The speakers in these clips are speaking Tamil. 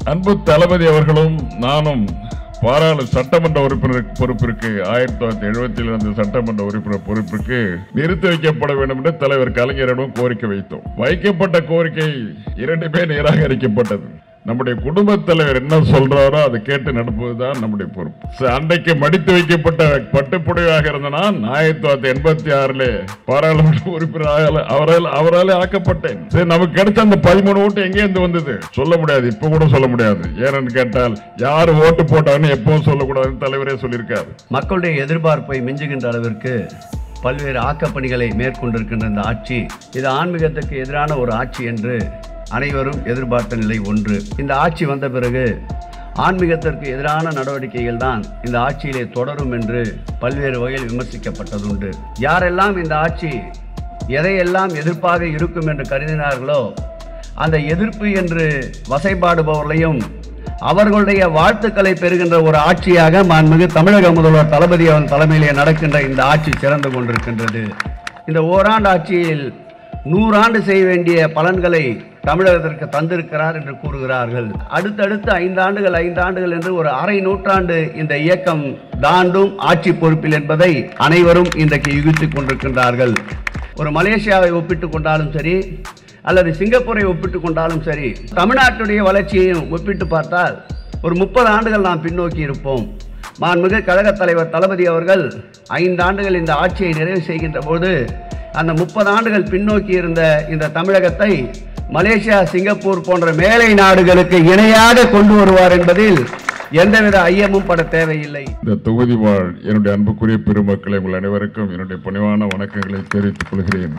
அன்பு தளபதி அவர்களும் நானும் பாராளு சட்டமன்ற உறுப்பினர் பொறுப்பிற்கு ஆயிரத்தி தொள்ளாயிரத்தி எழுபத்தில் இருந்த சட்டமன்ற உறுப்பினர் பொறுப்பிற்கு நிறுத்தி வைக்கப்பட வேண்டும் என்று தலைவர் கலைஞரிடம் கோரிக்கை வைத்தோம் வைக்கப்பட்ட கோரிக்கை இரண்டுமே நிராகரிக்கப்பட்டது நம்முடைய குடும்பத் தலைவர் என்ன சொல்றாரோ அதை கேட்டு நடப்பதுதான் நம்முடைய பொறுப்பு ச- அன்றைக்கு மடித்து வைக்கப்பட்ட பட்டுப்புடையாக இருந்த நான் ஆயிரத்தி தொள்ளாயிரத்தி எண்பத்தி ஆறுல பாராளுமன்ற உறுப்பினராக அவரால் அவரால் ஆக்கப்பட்டேன் சரி நமக்கு கிடைச்ச அந்த பதிமூணு ஓட்டு எங்கே இருந்து வந்தது சொல்ல முடியாது இப்ப கூட சொல்ல முடியாது ஏன்னு கேட்டால் யார் ஓட்டு போட்டாங்கன்னு எப்பவும் சொல்லக்கூடாதுன்னு தலைவரே சொல்லியிருக்காரு மக்களுடைய எதிர்பார்ப்பை மிஞ்சுகின்ற அளவிற்கு பல்வேறு ஆக்கப்பணிகளை மேற்கொண்டிருக்கின்ற இந்த ஆட்சி இது ஆன்மீகத்துக்கு எதிரான ஒரு ஆட்சி என்று அனைவரும் எதிர்பார்த்த நிலை ஒன்று இந்த ஆட்சி வந்த பிறகு ஆன்மீகத்திற்கு எதிரான நடவடிக்கைகள் தான் இந்த ஆட்சியிலே தொடரும் என்று பல்வேறு வகையில் விமர்சிக்கப்பட்டதுண்டு யாரெல்லாம் இந்த ஆட்சி எதையெல்லாம் எதிர்ப்பாக இருக்கும் என்று கருதினார்களோ அந்த எதிர்ப்பு என்று வசைபாடுபவர்களையும் அவர்களுடைய வாழ்த்துக்களை பெறுகின்ற ஒரு ஆட்சியாக மாண்புமிகு தமிழக முதல்வர் தளபதி அவன் தலைமையிலே நடக்கின்ற இந்த ஆட்சி சிறந்து கொண்டிருக்கின்றது இந்த ஓராண்டு ஆட்சியில் நூறாண்டு செய்ய வேண்டிய பலன்களை தமிழகத்திற்கு தந்திருக்கிறார் என்று கூறுகிறார்கள் அடுத்தடுத்து ஐந்தாண்டுகள் ஐந்தாண்டுகள் என்று ஒரு அரை நூற்றாண்டு இந்த இயக்கம் தாண்டும் ஆட்சி பொறுப்பில் என்பதை அனைவரும் இன்றைக்கு யுகித்துக் கொண்டிருக்கின்றார்கள் ஒரு மலேசியாவை ஒப்பிட்டுக் கொண்டாலும் சரி அல்லது சிங்கப்பூரை ஒப்பிட்டு கொண்டாலும் சரி தமிழ்நாட்டுடைய வளர்ச்சியையும் ஒப்பிட்டு பார்த்தால் ஒரு முப்பது ஆண்டுகள் நாம் பின்னோக்கி இருப்போம் மாண்புமிகு கழகத் தலைவர் தளபதி அவர்கள் ஐந்து ஆண்டுகள் இந்த ஆட்சியை நிறைவு செய்கின்ற போது அந்த முப்பது ஆண்டுகள் பின்னோக்கி இருந்த இந்த தமிழகத்தை மலேசியா சிங்கப்பூர் போன்ற மேலை நாடுகளுக்கு இணையாக கொண்டு வருவார் என்பதில் எந்தவித ஐயமும் பட தேவையில்லை இந்த தொகுதி வாழ் என்னுடைய அன்புக்குரிய பெருமக்களை உங்கள் அனைவருக்கும் என்னுடைய பணிவான வணக்கங்களை தெரிவித்துக் கொள்கிறேன்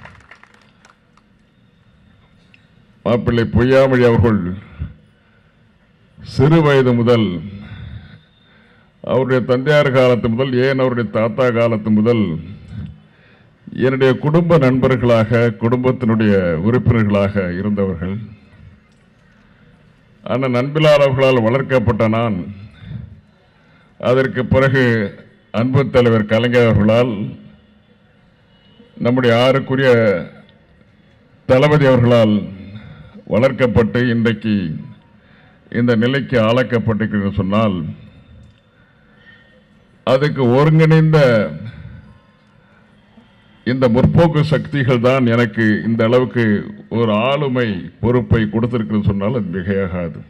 மாப்பிள்ளை பொய்யாமொழி அவர்கள் சிறு வயது முதல் அவருடைய தந்தையார் காலத்து முதல் ஏன் அவருடைய தாத்தா காலத்து முதல் என்னுடைய குடும்ப நண்பர்களாக குடும்பத்தினுடைய உறுப்பினர்களாக இருந்தவர்கள் அண்ணன் நண்பிலார் அவர்களால் வளர்க்கப்பட்ட நான் அதற்கு பிறகு அன்பு தலைவர் கலைஞர் அவர்களால் நம்முடைய ஆறுக்குரிய தளபதி அவர்களால் வளர்க்கப்பட்டு இன்றைக்கு இந்த நிலைக்கு ஆளாக்கப்பட்டிருக்கிறது சொன்னால் அதுக்கு ஒருங்கிணைந்த இந்த முற்போக்கு சக்திகள் தான் எனக்கு இந்த அளவுக்கு ஒரு ஆளுமை பொறுப்பை கொடுத்திருக்கிறது சொன்னால் அது மிகையாகாது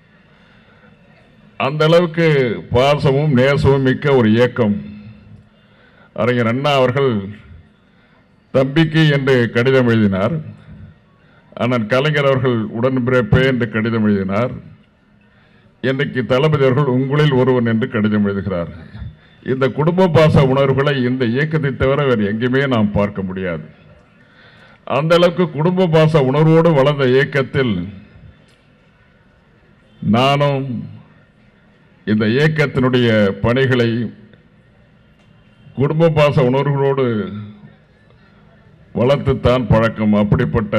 அந்த அளவுக்கு பாசமும் நேசமும் மிக்க ஒரு இயக்கம் அறிஞர் அண்ணா அவர்கள் தம்பிக்கு என்று கடிதம் எழுதினார் அண்ணன் கலைஞர் அவர்கள் உடன்பிறப்பே என்று கடிதம் எழுதினார் இன்றைக்கு தளபதி அவர்கள் உங்களில் ஒருவன் என்று கடிதம் எழுதுகிறார் இந்த குடும்ப பாச உணர்வுகளை இந்த இயக்கத்தை தவிர வேறு எங்கேயுமே நாம் பார்க்க முடியாது அந்த அளவுக்கு குடும்ப பாச உணர்வோடு வளர்ந்த இயக்கத்தில் நானும் இந்த இயக்கத்தினுடைய பணிகளை குடும்ப பாச உணர்வுகளோடு வளர்த்துத்தான் பழக்கம் அப்படிப்பட்ட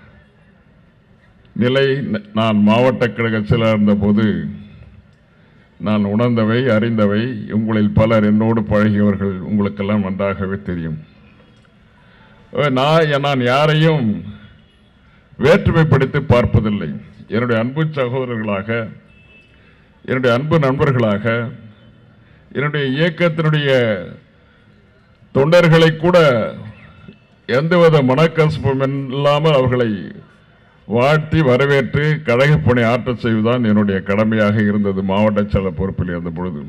நிலை ந- நான் மாவட்ட கழக செயலாளர் இருந்தபோது நான் உணர்ந்தவை அறிந்தவை உங்களில் பலர் என்னோடு பழகியவர்கள் உங்களுக்கெல்லாம் நன்றாகவே தெரியும் அஹ் நான் நான் யாரையும் வேற்றுமைப்படுத்தி பார்ப்பதில்லை என்னுடைய அன்பு சகோதரர்களாக என்னுடைய அன்பு நண்பர்களாக என்னுடைய இயக்கத்தினுடைய தொண்டர்களை கூட எந்தவித மனக்கசப்பும் இல்லாமல் அவர்களை வாழ்த்தி வரவேற்று கழகப் பணி ஆற்றச் செய்வதுதான் என்னுடைய கடமையாக இருந்தது மாவட்ட செயலர் பொறுப்பில் இருந்த பொழுது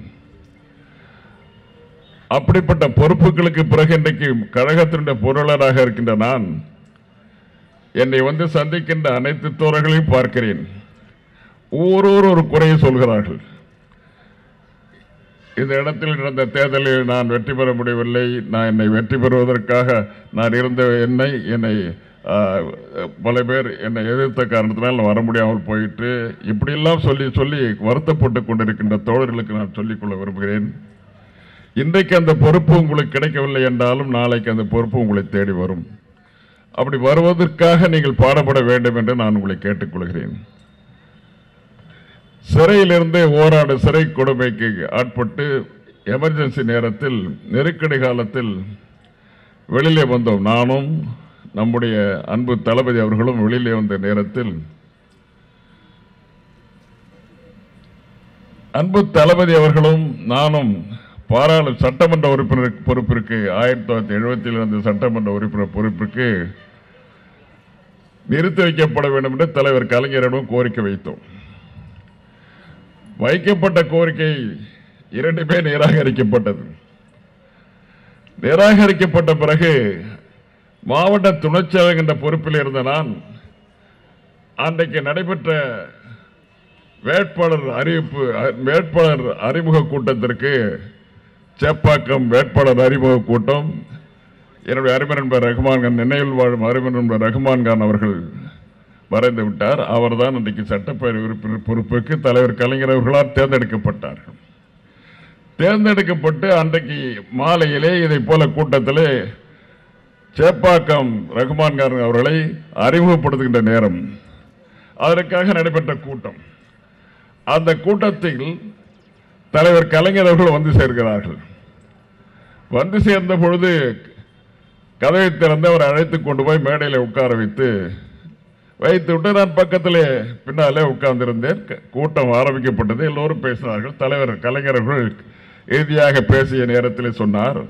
அப்படிப்பட்ட பொறுப்புகளுக்கு பிறகு இன்றைக்கு கழகத்தினுடைய பொருளாளராக இருக்கின்ற நான் என்னை வந்து சந்திக்கின்ற அனைத்து தோழர்களையும் பார்க்கிறேன் ஒவ்வொருவர் ஒரு குறையை சொல்கிறார்கள் இந்த இடத்தில் நடந்த தேர்தலில் நான் வெற்றி பெற முடியவில்லை நான் என்னை வெற்றி பெறுவதற்காக நான் இருந்த என்னை என்னை ஆ, பல பேர் என்னை எதிர்த்த காரணத்தினால் நான் வர முடியாமல் போயிட்டு இப்படியெல்லாம் சொல்லி சொல்லி வருத்தப்பட்டு கொண்டிருக்கின்ற தோழர்களுக்கு நான் சொல்லிக்கொள்ள விரும்புகிறேன் இன்றைக்கு அந்த பொறுப்பு உங்களுக்கு கிடைக்கவில்லை என்றாலும் நாளைக்கு அந்த பொறுப்பு உங்களை தேடி வரும் அப்படி வருவதற்காக நீங்கள் பாடுபட வேண்டும் என்று நான் உங்களை கேட்டுக்கொள்கிறேன் சிறையிலிருந்து ஓராண்டு சிறை கொடுமைக்கு ஆட்பட்டு எமர்ஜென்சி நேரத்தில் நெருக்கடி காலத்தில் வெளியிலே வந்தோம் நானும் நம்முடைய அன்பு தளபதி அவர்களும் வெளியிலே வந்த நேரத்தில் அன்பு தளபதி அவர்களும் நானும் பாராளு சட்டமன்ற உறுப்பினர் பொறுப்பிற்கு ஆயிரத்தி தொள்ளாயிரத்தி எழுபத்தில் இருந்து சட்டமன்ற உறுப்பினர் பொறுப்பிற்கு நிறுத்தி வைக்கப்பட வேண்டும் என்று தலைவர் கலைஞரிடம் கோரிக்கை வைத்தோம் வைக்கப்பட்ட கோரிக்கை இரண்டுமே நிராகரிக்கப்பட்டது நிராகரிக்கப்பட்ட பிறகு மாவட்ட துணைச் செயலர் என்ற பொறுப்பில் இருந்த நான் அன்றைக்கு நடைபெற்ற வேட்பாளர் அறிவிப்பு அ- வேட்பாளர் அறிமுக கூட்டத்திற்கு சேப்பாக்கம் வேட்பாளர் அறிமுக கூட்டம் என்னுடைய அறிஞர் நண்பர் ரஹ்மான் கான் நினைவில் வாழும் அறிஞர் நண்பர் ரஹ்மான் கான் அவர்கள் மறைந்து விட்டார் அவர்தான் இன்றைக்கு சட்டப்பேரவை உறுப்பினர் பொறுப்புக்கு தலைவர் கலைஞர் அவர்களால் தேர்ந்தெடுக்கப்பட்டார்கள் தேர்ந்தெடுக்கப்பட்டு அன்றைக்கு மாலையிலே இதை போல கூட்டத்திலே சேப்பாக்கம் ரகுமான் கான் அவர்களை அறிமுகப்படுத்துகின்ற நேரம் அதற்காக நடைபெற்ற கூட்டம் அந்த கூட்டத்தில் தலைவர் கலைஞர் அவர்கள் வந்து சேர்கிறார்கள் வந்து சேர்ந்த பொழுது கதவை திறந்து அவர் அழைத்து கொண்டு போய் மேடையில் உட்கார வைத்து வைத்து விட்டு நான் பக்கத்திலே பின்னாலே உட்கார்ந்திருந்தேன் க- கூட்டம் ஆரம்பிக்கப்பட்டது எல்லோரும் பேசினார்கள் தலைவர் கலைஞர் அவர்கள் இறுதியாக பேசிய நேரத்தில் சொன்னார்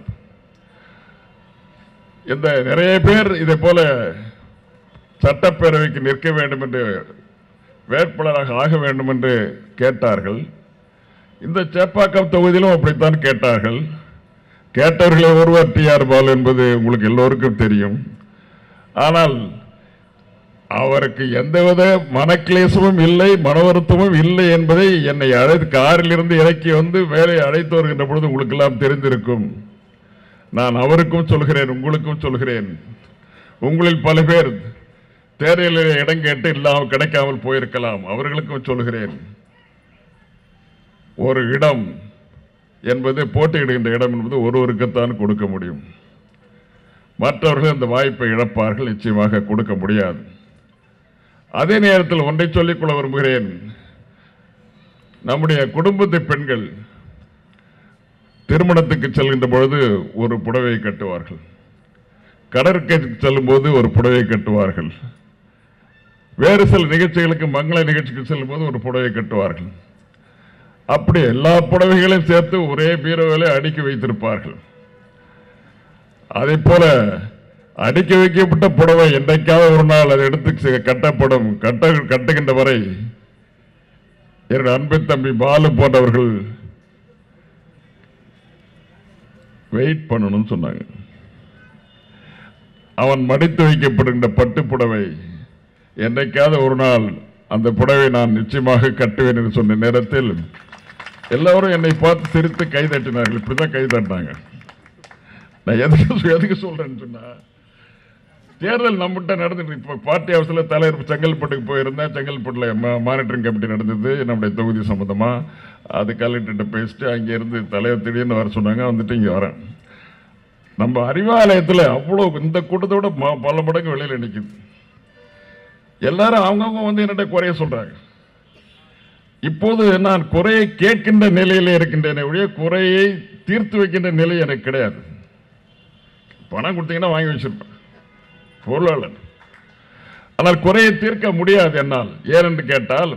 இந்த நிறைய பேர் இதை போல சட்டப்பேரவைக்கு நிற்க வேண்டும் என்று வேட்பாளராக ஆக வேண்டும் என்று கேட்டார்கள் இந்த சேப்பாக்கம் தொகுதியிலும் அப்படித்தான் கேட்டார்கள் கேட்டவர்களே ஒருவர் டி ஆர் பாலு என்பது உங்களுக்கு எல்லோருக்கும் தெரியும் ஆனால் அவருக்கு எந்தவித மனக்லேசமும் இல்லை மன வருத்தமும் இல்லை என்பதை என்னை அழைத்து காரில் இருந்து இறக்கி வந்து வேலை அழைத்து வருகின்ற பொழுது உங்களுக்கு எல்லாம் தெரிந்திருக்கும் நான் அவருக்கும் சொல்கிறேன் உங்களுக்கும் சொல்கிறேன் உங்களில் பல பேர் தேர்தலில் இடம் கேட்டு இல்லாமல் கிடைக்காமல் போயிருக்கலாம் அவர்களுக்கும் சொல்கிறேன் ஒரு இடம் என்பது போட்டியிடுகின்ற இடம் என்பது ஒருவருக்குத்தான் கொடுக்க முடியும் மற்றவர்கள் இந்த வாய்ப்பை இழப்பார்கள் நிச்சயமாக கொடுக்க முடியாது அதே நேரத்தில் ஒன்றை சொல்லிக்கொள்ள விரும்புகிறேன் நம்முடைய குடும்பத்து பெண்கள் திருமணத்துக்கு செல்கின்ற பொழுது ஒரு புடவை கட்டுவார்கள் கடற்கரைக்கு செல்லும்போது ஒரு புடவை கட்டுவார்கள் வேறு சில நிகழ்ச்சிகளுக்கு மங்கள நிகழ்ச்சிக்கு செல்லும்போது ஒரு புடவை கட்டுவார்கள் அப்படி எல்லா புடவைகளையும் சேர்த்து ஒரே பீரோவிலே அடுக்கி வைத்திருப்பார்கள் அதை போல அடுக்கி வைக்கப்பட்ட புடவை என்றைக்காவது ஒரு நாள் அதை எடுத்து செ- கட்டப்படும் கட்ட கட்டுகின்ற வரை என்னுடைய அன்பு தம்பி பாலு போன்றவர்கள் வெயிட் பண்ணணும்னு சொன்னாங்க அவன் மடித்து வைக்கப்படுகின்ற பட்டு புடவை என்றைக்காவது ஒரு நாள் அந்த புடவை நான் நிச்சயமாக கட்டுவேன் என்று சொன்ன நேரத்தில் எல்லாரும் என்னை பார்த்து சிரித்து கை தட்டினார்கள் இப்படிதான் கை தட்டினாங்க நான் எதுக்கு எதுக்கு சொல்றேன்னு சொன்னா தேர்தல் நம்மகிட்ட நடந்துட்டு இப்போ பார்ட்டி ஹவுஸில் தலைவர் செங்கல்பட்டுக்கு போயிருந்தேன் செங்கல்பட்டில் மானிட்டரிங் கமிட்டி நடந்தது நம்முடைய தொகுதி சம்மந்தமா அது கலெக்டர்கிட்ட பேசிட்டு அங்கே இருந்து தலைவர் திடீர்னு வர சொன்னாங்க வந்துட்டு இங்கே வரேன் நம்ம அறிவாலயத்தில் அவ்வளோ இந்த கூட்டத்தோட ம- பல மடங்கு வெளியில் நிற்குது எல்லாரும் அவங்கவுங்க வந்து என்னட்ட குறைய சொல்றாங்க இப்போது நான் குறையை கேட்கின்ற நிலையில இருக்கின்றேனே ஒழிய குறையை தீர்த்து வைக்கின்ற நிலை எனக்கு கிடையாது பணம் கொடுத்தீங்கன்னா வாங்கி வச்சிருப்பேன் பொருளாளர் ஆனால் குறையை தீர்க்க முடியாது என்னால் ஏனென்று கேட்டால்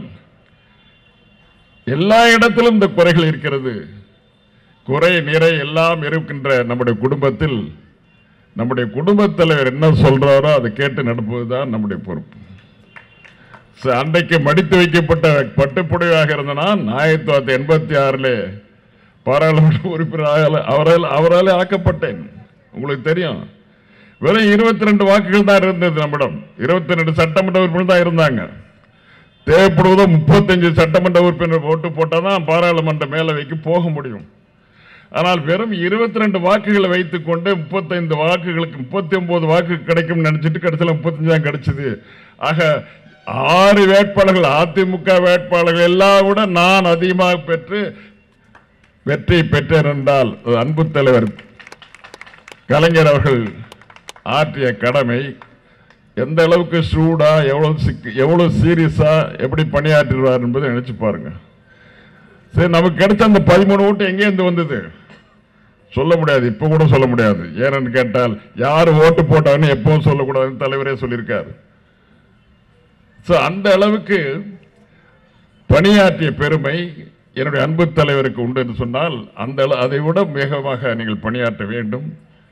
எல்லா இடத்திலும் இந்த குறைகள் இருக்கிறது குறை நிறை எல்லாம் இருக்கின்ற நம்முடைய குடும்பத்தில் நம்முடைய குடும்பத் தலைவர் என்ன சொல்றாரோ அதை கேட்டு நடப்பதுதான் நம்முடைய பொறுப்பு ச- அன்றைக்கு மடித்து வைக்கப்பட்ட பட்டுப்புடவையாக இருந்த நான் ஆயிரத்தி தொள்ளாயிரத்தி எண்பத்தி ஆறில் பாராளுமன்ற உறுப்பினராக அவரால் அவராலே ஆக்கப்பட்டேன் உங்களுக்கு தெரியும் வெறும் இருபத்தி ரெண்டு வாக்குகள் தான் இருந்தது நம்மிடம் இருபத்தி ரெண்டு சட்டமன்ற உறுப்பினர் தான் இருந்தாங்க தேவைப்படுவதோ முப்பத்தஞ்சு சட்டமன்ற உறுப்பினர் ஓட்டு போட்டால் தான் பாராளுமன்ற மேலவைக்கு போக முடியும் ஆனால் வெறும் இருபத்தி ரெண்டு வாக்குகளை வைத்துக் கொண்டு முப்பத்தைந்து வாக்குகளுக்கு முப்பத்தி ஒன்பது வாக்கு கிடைக்கும் நினைச்சிட்டு கடைசியில் முப்பத்தஞ்சு தான் கிடைச்சது ஆக ஆறு வேட்பாளர்கள் அதிமுக வேட்பாளர்கள் எல்லாம் விட நான் அதிகமாக பெற்று வெற்றி பெற்றேன் என்றால் அது அன்பு தலைவர் கலைஞர் அவர்கள் ஆற்றிய கடமை எந்த அளவுக்கு சூடா எவ்வளவு சிக்கு எவ்வளவு சீரியஸா எப்படி பணியாற்றிடுவார் என்பதை நினைச்சு பாருங்க சரி நமக்கு கிடைச்ச அந்த பதிமூணு ஓட்டு எங்கேருந்து வந்தது சொல்ல முடியாது இப்ப கூட சொல்ல முடியாது ஏன்னு கேட்டால் யார் ஓட்டு போட்டாங்கன்னு எப்பவும் சொல்லக்கூடாதுன்னு தலைவரே சொல்லியிருக்காரு சோ அந்த அளவுக்கு பணியாற்றிய பெருமை என்னுடைய அன்பு தலைவருக்கு உண்டு என்று சொன்னால் அந்த அள- அதை விட வேகமாக நீங்கள் பணியாற்ற வேண்டும்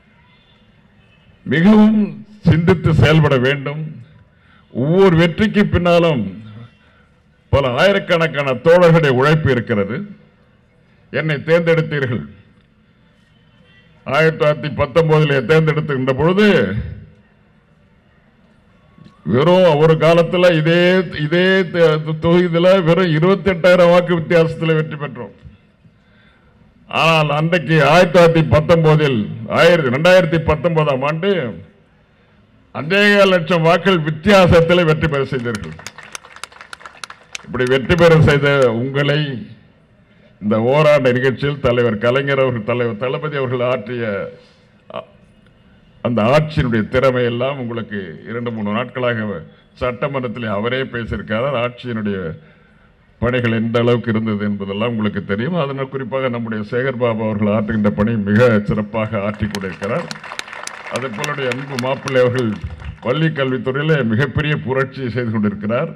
மிகவும் சிந்தித்து செயல்பட வேண்டும் ஒவ்வொரு வெற்றிக்கு பின்னாலும் பல ஆயிரக்கணக்கான தோழர்களுடைய உழைப்பு இருக்கிறது என்னை தேர்ந்தெடுத்தீர்கள் ஆயிரத்தி தொள்ளாயிரத்தி பத்தொன்பதிலே தேர்ந்தெடுத்துகின்ற பொழுது வெறும் ஒரு காலத்துல இதே இதே த- தொகுதியில வெறும் இருபத்தி எட்டாயிரம் வாக்கு வித்தியாசத்தில் வெற்றி பெற்றோம் ஆனால் அன்றைக்கு ஆயிரத்தி தொள்ளாயிரத்தி பத்தொன்பதில் ஆயிரத்தி ரெண்டாயிரத்தி பத்தொன்பதாம் ஆண்டு அநேக லட்சம் வாக்கள் வித்தியாசத்தில் வெற்றி பெற செய்தீர்கள் இப்படி வெற்றி பெற செய்த உங்களை இந்த ஓராண்டு நிகழ்ச்சியில் தலைவர் கலைஞர் அவர்கள் தலைவர் தளபதி அவர்கள் ஆற்றிய அ- அந்த ஆட்சியினுடைய திறமை எல்லாம் உங்களுக்கு இரண்டு மூணு நாட்களாக சட்டமன்றத்தில் அவரே பேசியிருக்கார் ஆட்சியினுடைய பணிகள் எந்த அளவுக்கு இருந்தது என்பதெல்லாம் உங்களுக்கு தெரியும் அதனால் குறிப்பாக நம்முடைய சேகர் பாபு அவர்கள் ஆற்றுகின்ற பணி மிக சிறப்பாக ஆற்றிக் கொண்டிருக்கிறார் அதே போலுடைய அன்பு மாப்பிள்ளை அவர்கள் பள்ளி கல்வித்துறையிலே மிகப்பெரிய புரட்சி செய்து கொண்டிருக்கிறார்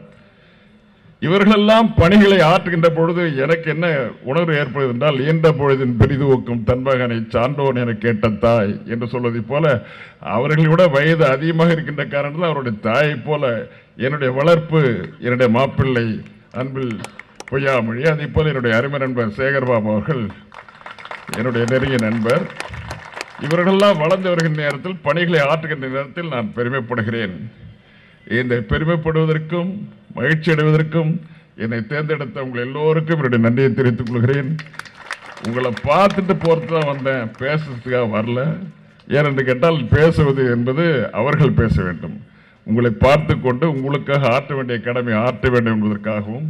இவர்களெல்லாம் பணிகளை ஆற்றுகின்ற பொழுது எனக்கு என்ன உணர்வு ஏற்படுது என்றால் இயன்ற பொழுதின் பெரிது ஊக்கும் தன்மகனை சான்றோன் என கேட்ட தாய் என்று சொல்வதைப் போல அவர்களை விட வயது அதிகமாக இருக்கின்ற காரணத்தில் அவருடைய தாயைப் போல என்னுடைய வளர்ப்பு என்னுடைய மாப்பிள்ளை அன்பில் பொய்யாமொழி அதே போல என்னுடைய அருமை நண்பர் சேகர்பாபு அவர்கள் என்னுடைய நெருங்கிய நண்பர் இவர்களெல்லாம் வளர்ந்து வருகின்ற நேரத்தில் பணிகளை ஆற்றுகின்ற நேரத்தில் நான் பெருமைப்படுகிறேன் இந்த பெருமைப்படுவதற்கும் மகிழ்ச்சி அடைவதற்கும் என்னை தேர்ந்தெடுத்த உங்கள் எல்லோருக்கும் என்னுடைய நன்றியை தெரிவித்துக் கொள்கிறேன் உங்களை பார்த்துட்டு போறது தான் வந்தேன் பேசுறதுக்காக வரல ஏனென்று கேட்டால் பேசுவது என்பது அவர்கள் பேச வேண்டும் உங்களை பார்த்து கொண்டு உங்களுக்காக ஆற்ற வேண்டிய கடமை ஆற்ற வேண்டும் என்பதற்காகவும்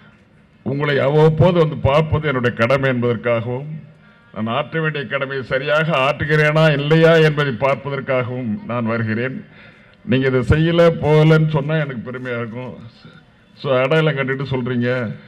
உங்களை அவ்வப்போது வந்து பார்ப்பது என்னுடைய கடமை என்பதற்காகவும் நான் ஆற்ற வேண்டிய கடமையை சரியாக ஆற்றுகிறேனா இல்லையா என்பதை பார்ப்பதற்காகவும் நான் வருகிறேன் நீங்கள் இதை செய்யலை போகலைன்னு சொன்னால் எனக்கு பெருமையாக இருக்கும் ஸோ அடையாளம் கண்டுட்டு சொல்கிறீங்க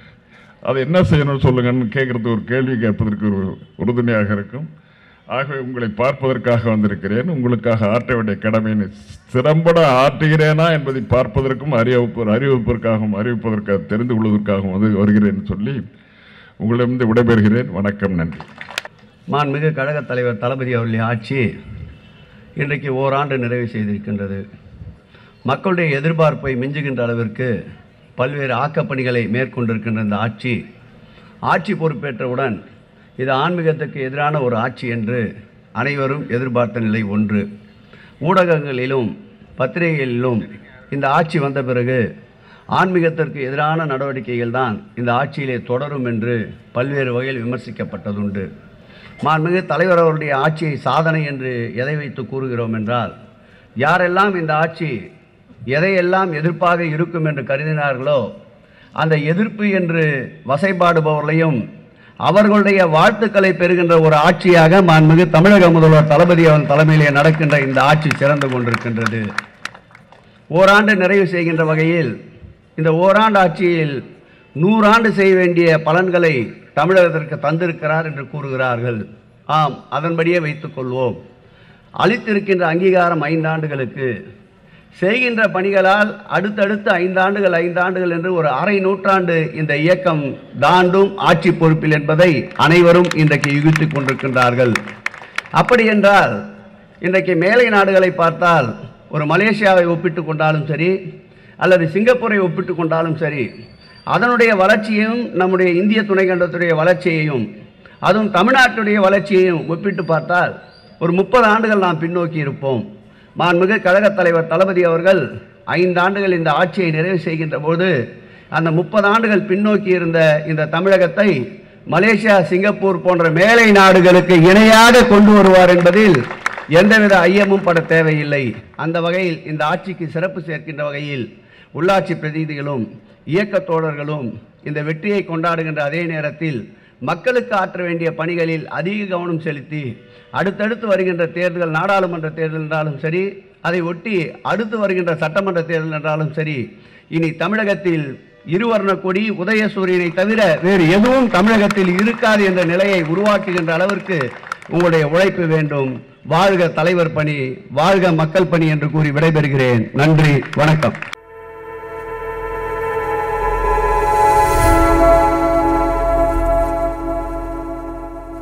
அதை என்ன செய்யணும்னு சொல்லுங்கன்னு கேட்குறது ஒரு கேள்வி கேட்பதற்கு ஒரு உறுதுணையாக இருக்கும் ஆகவே உங்களை பார்ப்பதற்காக வந்திருக்கிறேன் உங்களுக்காக ஆற்ற வேண்டிய கடமையை சிறம்பட ஆற்றுகிறேனா என்பதை பார்ப்பதற்கும் அறிவிப்பு அறிவிப்பதற்காகவும் அறிவிப்பதற்காக தெரிந்து கொள்வதற்காகவும் வந்து வருகிறேன் சொல்லி உங்களிடமிருந்து விடைபெறுகிறேன் வணக்கம் நன்றி மாண்புமிகு கழகத் தலைவர் தளபதி அவர்களின் ஆட்சி இன்றைக்கு ஓராண்டு நிறைவு செய்திருக்கின்றது மக்களுடைய எதிர்பார்ப்பை மிஞ்சுகின்ற அளவிற்கு பல்வேறு ஆக்கப்பணிகளை மேற்கொண்டிருக்கின்ற இந்த ஆட்சி ஆட்சி பொறுப்பேற்றவுடன் இது ஆன்மீகத்துக்கு எதிரான ஒரு ஆட்சி என்று அனைவரும் எதிர்பார்த்த நிலை ஒன்று ஊடகங்களிலும் பத்திரிகைகளிலும் இந்த ஆட்சி வந்த பிறகு ஆன்மீகத்திற்கு எதிரான நடவடிக்கைகள் தான் இந்த ஆட்சியிலே தொடரும் என்று பல்வேறு வகையில் விமர்சிக்கப்பட்டதுண்டு மாண்புமிகு தலைவர் அவருடைய ஆட்சியை சாதனை என்று எதை வைத்து கூறுகிறோம் என்றால் யாரெல்லாம் இந்த ஆட்சி எதையெல்லாம் எதிர்ப்பாக இருக்கும் என்று கருதினார்களோ அந்த எதிர்ப்பு என்று வசைபாடுபவர்களையும் அவர்களுடைய வாழ்த்துக்களை பெறுகின்ற ஒரு ஆட்சியாக மாண்புமிகு தமிழக முதல்வர் தளபதி அவன் தலைமையிலே நடக்கின்ற இந்த ஆட்சி சிறந்து கொண்டிருக்கின்றது ஓராண்டு நிறைவு செய்கின்ற வகையில் இந்த ஓராண்டு ஆட்சியில் நூறாண்டு செய்ய வேண்டிய பலன்களை தமிழகத்திற்கு தந்திருக்கிறார் என்று கூறுகிறார்கள் ஆம் அதன்படியே வைத்துக்கொள்வோம் அளித்திருக்கின்ற அங்கீகாரம் ஐந்தாண்டுகளுக்கு செய்கின்ற பணிகளால் அடுத்தடுத்து ஐந்தாண்டுகள் ஐந்தாண்டுகள் என்று ஒரு அரை நூற்றாண்டு இந்த இயக்கம் தாண்டும் ஆட்சி பொறுப்பில் என்பதை அனைவரும் இன்றைக்கு யுகித்துக் கொண்டிருக்கின்றார்கள் அப்படி என்றால் இன்றைக்கு மேலை நாடுகளை பார்த்தால் ஒரு மலேசியாவை ஒப்பிட்டு கொண்டாலும் சரி அல்லது சிங்கப்பூரை ஒப்பிட்டு கொண்டாலும் சரி அதனுடைய வளர்ச்சியையும் நம்முடைய இந்திய துணைக்கண்டத்துடைய வளர்ச்சியையும் அதுவும் தமிழ்நாட்டுடைய வளர்ச்சியையும் ஒப்பிட்டு பார்த்தால் ஒரு முப்பது ஆண்டுகள் நாம் பின்னோக்கி இருப்போம் மாண்புமிகு கழகத் தலைவர் தளபதி அவர்கள் ஐந்து ஆண்டுகள் இந்த ஆட்சியை நிறைவு செய்கின்ற போது அந்த முப்பது ஆண்டுகள் பின்னோக்கி இருந்த இந்த தமிழகத்தை மலேசியா சிங்கப்பூர் போன்ற மேலை நாடுகளுக்கு இணையாக கொண்டு வருவார் என்பதில் எந்தவித ஐயமும் பட தேவையில்லை அந்த வகையில் இந்த ஆட்சிக்கு சிறப்பு சேர்க்கின்ற வகையில் உள்ளாட்சி பிரதிநிதிகளும் இயக்கத் தோழர்களும் இந்த வெற்றியை கொண்டாடுகின்ற அதே நேரத்தில் மக்களுக்கு ஆற்ற வேண்டிய பணிகளில் அதிக கவனம் செலுத்தி அடுத்தடுத்து வருகின்ற தேர்தல் நாடாளுமன்ற தேர்தல் என்றாலும் சரி அதை ஒட்டி அடுத்து வருகின்ற சட்டமன்ற தேர்தல் என்றாலும் சரி இனி தமிழகத்தில் இருவர்ண கொடி உதயசூரியனை தவிர வேறு எதுவும் தமிழகத்தில் இருக்காது என்ற நிலையை உருவாக்குகின்ற அளவிற்கு உங்களுடைய உழைப்பு வேண்டும் வாழ்க தலைவர் பணி வாழ்க மக்கள் பணி என்று கூறி விடைபெறுகிறேன் நன்றி வணக்கம்